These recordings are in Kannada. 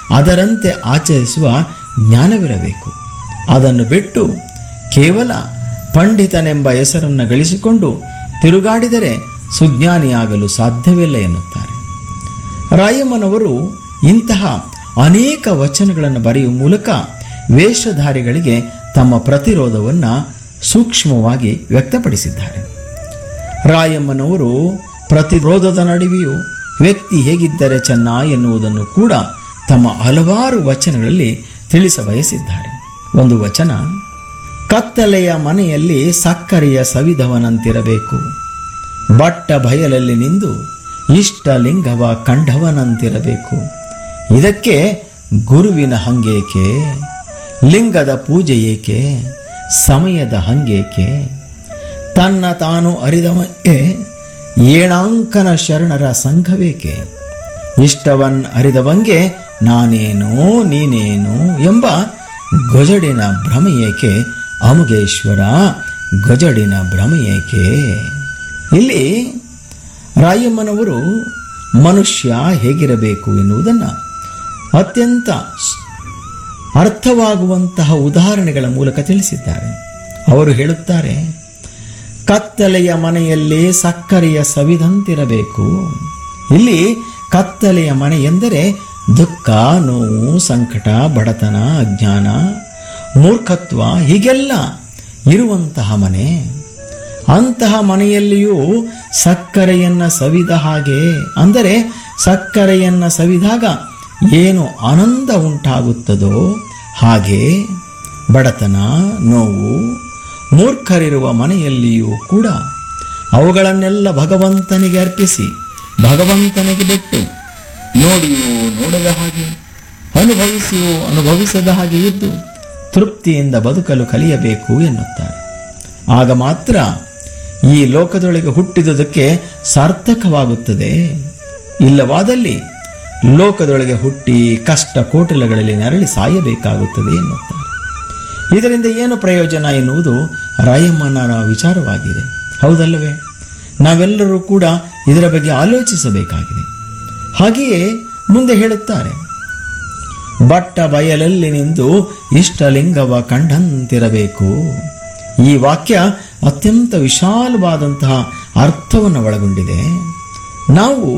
ಅದರಂತೆ ಆಚರಿಸುವ ಜ್ಞಾನವಿರಬೇಕು ಅದನ್ನು ಬಿಟ್ಟು ಕೇವಲ ಪಂಡಿತನೆಂಬ ಹೆಸರನ್ನು ಗಳಿಸಿಕೊಂಡು ತಿರುಗಾಡಿದರೆ ಸುಜ್ಞಾನಿಯಾಗಲು ಸಾಧ್ಯವಿಲ್ಲ ಎನ್ನುತ್ತಾರೆ ರಾಯಮ್ಮನವರು ಇಂತಹ ಅನೇಕ ವಚನಗಳನ್ನು ಬರೆಯುವ ಮೂಲಕ ವೇಷಧಾರಿಗಳಿಗೆ ತಮ್ಮ ಪ್ರತಿರೋಧವನ್ನು ಸೂಕ್ಷ್ಮವಾಗಿ ವ್ಯಕ್ತಪಡಿಸಿದ್ದಾರೆ ರಾಯಮ್ಮನವರು ಪ್ರತಿರೋಧದ ನಡುವೆಯೂ ವ್ಯಕ್ತಿ ಹೇಗಿದ್ದರೆ ಚೆನ್ನ ಎನ್ನುವುದನ್ನು ಕೂಡ ತಮ್ಮ ಹಲವಾರು ವಚನಗಳಲ್ಲಿ ತಿಳಿಸ ಬಯಸಿದ್ದಾರೆ ಒಂದು ವಚನ ಕತ್ತಲೆಯ ಮನೆಯಲ್ಲಿ ಸಕ್ಕರೆಯ ಸವಿಧವನಂತಿರಬೇಕು ಬಟ್ಟ ಬಯಲಲ್ಲಿ ನಿಂದು ಇಷ್ಟ ಲಿಂಗವ ಕಂಡವನಂತಿರಬೇಕು ಇದಕ್ಕೆ ಗುರುವಿನ ಹಂಗೇಕೆ ಲಿಂಗದ ಪೂಜೆ ಏಕೆ ಸಮಯದ ಹಂಗೇಕೆ ತನ್ನ ತಾನು ಅರಿದವಕ್ಕೆ ಏಣಾಂಕನ ಶರಣರ ಸಂಘವೇಕೆ ಇಷ್ಟವನ್ ಅರಿದವಂಗೆ ನಾನೇನು ನೀನೇನು ಎಂಬ ಗೊಜಡಿನ ಭ್ರಮೆಯೇಕೆ ಅಮುಗೇಶ್ವರ ಗೊಜಡಿನ ಭ್ರಮೆಯೇಕೆ ಇಲ್ಲಿ ರಾಯಮ್ಮನವರು ಮನುಷ್ಯ ಹೇಗಿರಬೇಕು ಎನ್ನುವುದನ್ನು ಅತ್ಯಂತ ಅರ್ಥವಾಗುವಂತಹ ಉದಾಹರಣೆಗಳ ಮೂಲಕ ತಿಳಿಸಿದ್ದಾರೆ ಅವರು ಹೇಳುತ್ತಾರೆ ಕತ್ತಲೆಯ ಮನೆಯಲ್ಲಿ ಸಕ್ಕರೆಯ ಸವಿದಂತಿರಬೇಕು ಇಲ್ಲಿ ಕತ್ತಲೆಯ ಮನೆ ಎಂದರೆ ದುಃಖ ನೋವು ಸಂಕಟ ಬಡತನ ಅಜ್ಞಾನ ಮೂರ್ಖತ್ವ ಹೀಗೆಲ್ಲ ಇರುವಂತಹ ಮನೆ ಅಂತಹ ಮನೆಯಲ್ಲಿಯೂ ಸಕ್ಕರೆಯನ್ನ ಸವಿದ ಹಾಗೆ ಅಂದರೆ ಸಕ್ಕರೆಯನ್ನ ಸವಿದಾಗ ಏನು ಆನಂದ ಉಂಟಾಗುತ್ತದೋ ಹಾಗೆ ಬಡತನ ನೋವು ಮೂರ್ಖರಿರುವ ಮನೆಯಲ್ಲಿಯೂ ಕೂಡ ಅವುಗಳನ್ನೆಲ್ಲ ಭಗವಂತನಿಗೆ ಅರ್ಪಿಸಿ ಭಗವಂತನಿಗೆ ಬಿಟ್ಟು ನೋಡಿಯೂ ನೋಡದ ಹಾಗೆ ಅನುಭವಿಸಿಯೂ ಅನುಭವಿಸದ ಹಾಗೆ ಇದ್ದು ತೃಪ್ತಿಯಿಂದ ಬದುಕಲು ಕಲಿಯಬೇಕು ಎನ್ನುತ್ತಾರೆ ಆಗ ಮಾತ್ರ ಈ ಲೋಕದೊಳಗೆ ಹುಟ್ಟಿದುದಕ್ಕೆ ಸಾರ್ಥಕವಾಗುತ್ತದೆ ಇಲ್ಲವಾದಲ್ಲಿ ಲೋಕದೊಳಗೆ ಹುಟ್ಟಿ ಕಷ್ಟ ಕೋಟಲಗಳಲ್ಲಿ ನರಳಿ ಸಾಯಬೇಕಾಗುತ್ತದೆ ಎನ್ನುತ್ತಾರೆ ಇದರಿಂದ ಏನು ಪ್ರಯೋಜನ ಎನ್ನುವುದು ರಾಯಮ್ಮನರ ವಿಚಾರವಾಗಿದೆ ಹೌದಲ್ಲವೇ ನಾವೆಲ್ಲರೂ ಕೂಡ ಇದರ ಬಗ್ಗೆ ಆಲೋಚಿಸಬೇಕಾಗಿದೆ ಹಾಗೆಯೇ ಮುಂದೆ ಹೇಳುತ್ತಾರೆ ಬಟ್ಟ ಬಯಲಲ್ಲಿ ನಿಂದು ಇಷ್ಟಲಿಂಗವ ಕಂಡಂತಿರಬೇಕು ಈ ವಾಕ್ಯ ಅತ್ಯಂತ ವಿಶಾಲವಾದಂತಹ ಅರ್ಥವನ್ನು ಒಳಗೊಂಡಿದೆ ನಾವು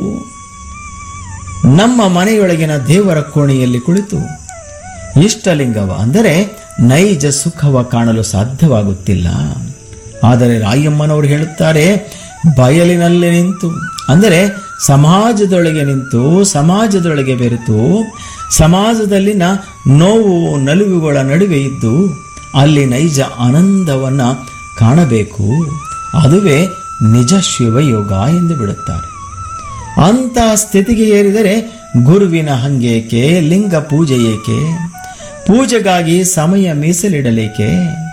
ನಮ್ಮ ಮನೆಯೊಳಗಿನ ದೇವರ ಕೋಣೆಯಲ್ಲಿ ಕುಳಿತು ಇಷ್ಟಲಿಂಗವ ಅಂದರೆ ನೈಜ ಸುಖವ ಕಾಣಲು ಸಾಧ್ಯವಾಗುತ್ತಿಲ್ಲ ಆದರೆ ರಾಯಮ್ಮನವರು ಹೇಳುತ್ತಾರೆ ಬಯಲಿನಲ್ಲಿ ನಿಂತು ಅಂದರೆ ಸಮಾಜದೊಳಗೆ ನಿಂತು ಸಮಾಜದೊಳಗೆ ಬೆರೆತು ಸಮಾಜದಲ್ಲಿನ ನೋವು ನಲಿವುಗಳ ನಡುವೆ ಇದ್ದು ಅಲ್ಲಿ ನೈಜ ಆನಂದವನ್ನ ಕಾಣಬೇಕು ಅದುವೇ ನಿಜ ಶಿವಯೋಗ ಎಂದು ಬಿಡುತ್ತಾರೆ ಅಂತಹ ಸ್ಥಿತಿಗೆ ಏರಿದರೆ ಗುರುವಿನ ಹಂಗೇಕೆ ಲಿಂಗ ಪೂಜೆ ಏಕೆ ಪೂಜೆಗಾಗಿ ಸಮಯ ಮೀಸಲಿಡಲೇಕೆ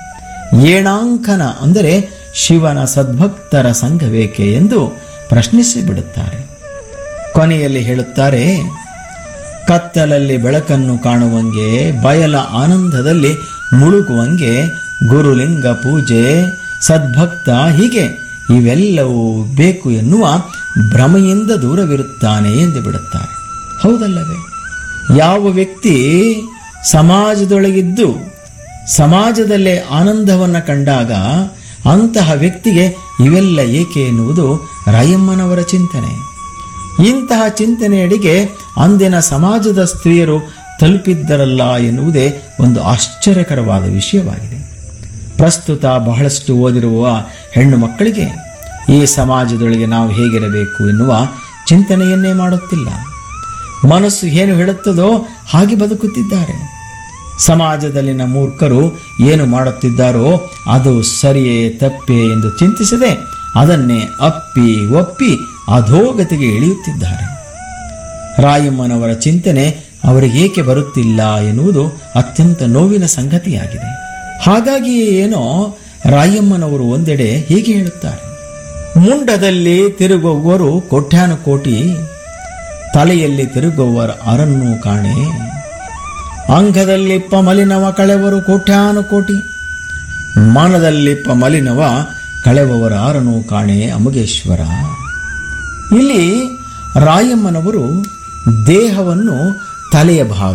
ಏಣಾಂಕನ ಅಂದರೆ ಶಿವನ ಸದ್ಭಕ್ತರ ಸಂಘವೇಕೆ ಎಂದು ಪ್ರಶ್ನಿಸಿ ಬಿಡುತ್ತಾರೆ ಕೊನೆಯಲ್ಲಿ ಹೇಳುತ್ತಾರೆ ಕತ್ತಲಲ್ಲಿ ಬೆಳಕನ್ನು ಕಾಣುವಂಗೆ ಬಯಲ ಆನಂದದಲ್ಲಿ ಮುಳುಗುವಂಗೆ ಗುರುಲಿಂಗ ಪೂಜೆ ಸದ್ಭಕ್ತ ಹೀಗೆ ಇವೆಲ್ಲವೂ ಬೇಕು ಎನ್ನುವ ಭ್ರಮೆಯಿಂದ ದೂರವಿರುತ್ತಾನೆ ಎಂದು ಬಿಡುತ್ತಾರೆ ಹೌದಲ್ಲವೇ ಯಾವ ವ್ಯಕ್ತಿ ಸಮಾಜದೊಳಗಿದ್ದು ಸಮಾಜದಲ್ಲೇ ಆನಂದವನ್ನು ಕಂಡಾಗ ಅಂತಹ ವ್ಯಕ್ತಿಗೆ ಇವೆಲ್ಲ ಏಕೆ ಎನ್ನುವುದು ರಾಯಮ್ಮನವರ ಚಿಂತನೆ ಇಂತಹ ಚಿಂತನೆಯಡಿಗೆ ಅಂದಿನ ಸಮಾಜದ ಸ್ತ್ರೀಯರು ತಲುಪಿದ್ದರಲ್ಲ ಎನ್ನುವುದೇ ಒಂದು ಆಶ್ಚರ್ಯಕರವಾದ ವಿಷಯವಾಗಿದೆ ಪ್ರಸ್ತುತ ಬಹಳಷ್ಟು ಓದಿರುವ ಹೆಣ್ಣು ಮಕ್ಕಳಿಗೆ ಈ ಸಮಾಜದೊಳಗೆ ನಾವು ಹೇಗಿರಬೇಕು ಎನ್ನುವ ಚಿಂತನೆಯನ್ನೇ ಮಾಡುತ್ತಿಲ್ಲ ಮನಸ್ಸು ಏನು ಹೇಳುತ್ತದೋ ಹಾಗೆ ಬದುಕುತ್ತಿದ್ದಾರೆ ಸಮಾಜದಲ್ಲಿನ ಮೂರ್ಖರು ಏನು ಮಾಡುತ್ತಿದ್ದಾರೋ ಅದು ಸರಿಯೇ ತಪ್ಪೇ ಎಂದು ಚಿಂತಿಸದೆ ಅದನ್ನೇ ಅಪ್ಪಿ ಒಪ್ಪಿ ಅಧೋಗತಿಗೆ ಇಳಿಯುತ್ತಿದ್ದಾರೆ ರಾಯಮ್ಮನವರ ಚಿಂತನೆ ಅವರಿಗೆ ಏಕೆ ಬರುತ್ತಿಲ್ಲ ಎನ್ನುವುದು ಅತ್ಯಂತ ನೋವಿನ ಸಂಗತಿಯಾಗಿದೆ ಹಾಗಾಗಿಯೇ ಏನೋ ರಾಯಮ್ಮನವರು ಒಂದೆಡೆ ಹೀಗೆ ಹೇಳುತ್ತಾರೆ ಮುಂಡದಲ್ಲಿ ತಿರುಗುವವರು ಕೋಟ್ಯಾನುಕೋಟಿ ತಲೆಯಲ್ಲಿ ತಿರುಗುವವರ ಅರನ್ನು ಕಾಣೆ ಅಂಗದಲ್ಲಿಪ್ಪ ಮಲಿನವ ಕಳೆವರು ಕೋಟ್ಯಾನುಕೋಟಿ ಮಾನದಲ್ಲಿಪ್ಪ ಮಲಿನವ ಕಳೆವವರ ಆರನು ಕಾಣೆ ಅಮುಗೇಶ್ವರ ಇಲ್ಲಿ ರಾಯಮ್ಮನವರು ದೇಹವನ್ನು ತಲೆಯ ಭಾಗ